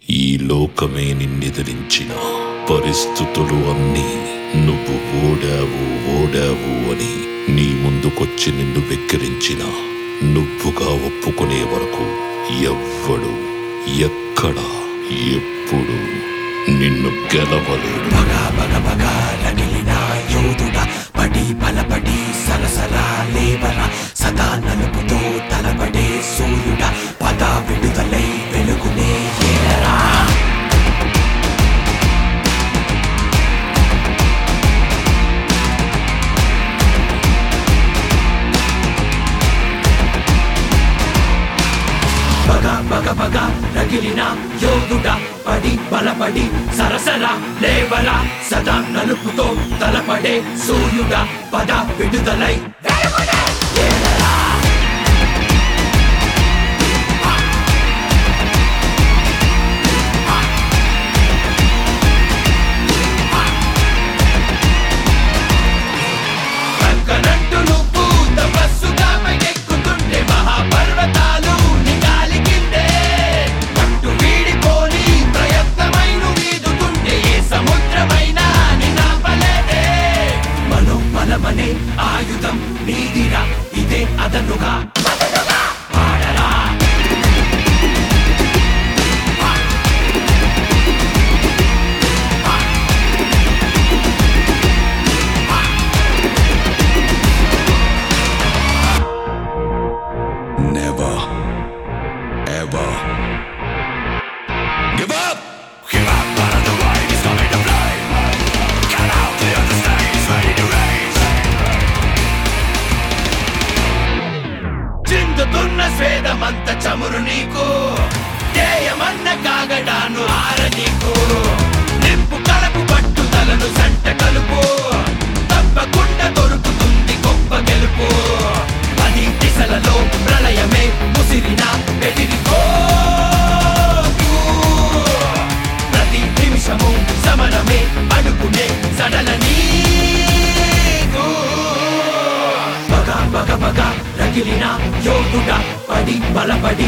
ఈ లోకమే నిన్నెదిరించిన పరిస్థితులు అన్నీ నువ్వు ఓడావు ఓడావు అని నీ ముందుకొచ్చి నిన్ను వెక్కిరించిన నువ్వుగా ఒప్పుకునే వరకు ఎవ్వడు ఎక్కడ ఎప్పుడు నిన్ను గెలవలేడు పగ పగ పగ రగిలిన యోధుడ పడి బలపడి సరసర లేవర సదా నలుపుతో తలబడే సూర్యుడ పద విడుదలై వెలుగునే ఏలరా పగ పగ పగ రగిలిన యోధుడ పడి బలపడి సరసర లేవల సదా నలుపుతో తలపడే సూర్యుడ పద విడుదలై వెలుగునే ఏలరా. పక్కనంటూ నువ్వు తపస్సుగా పైకెక్కుతుంటే మహాపర్వతాలు నీ గాలి కిందే పట్టు వీడిపోని ప్రయత్నమై నువ్వు ఈదుతుంటే ఏ సముద్రమైనా నిన్నాపలేదే మనోబలమనే ఆయుధం నీదిరా ఇదే అదనుగా బదలుగా ఆడరా Never, ever give up. Give up, but on the right is coming to play. Get out, the other stage ready to race. చిందుతున్న స్వేదమంత చమురు నీకు ధ్యేయమన్న కాగడాను ఆర నీకు నింపు కలపు పట్టుదలను సంట కలుపు తప్పకుండా దొరుకుతుంది గొప్ప గెలుపు పది దిశలలో ప్రళయమే ముసిరిన బెదిరికో ప్రతి నిమిషము సమరమే అడుగునే సడల నీకు పగ పగ పగ రగిలిన యోధుడ పడి బలపడి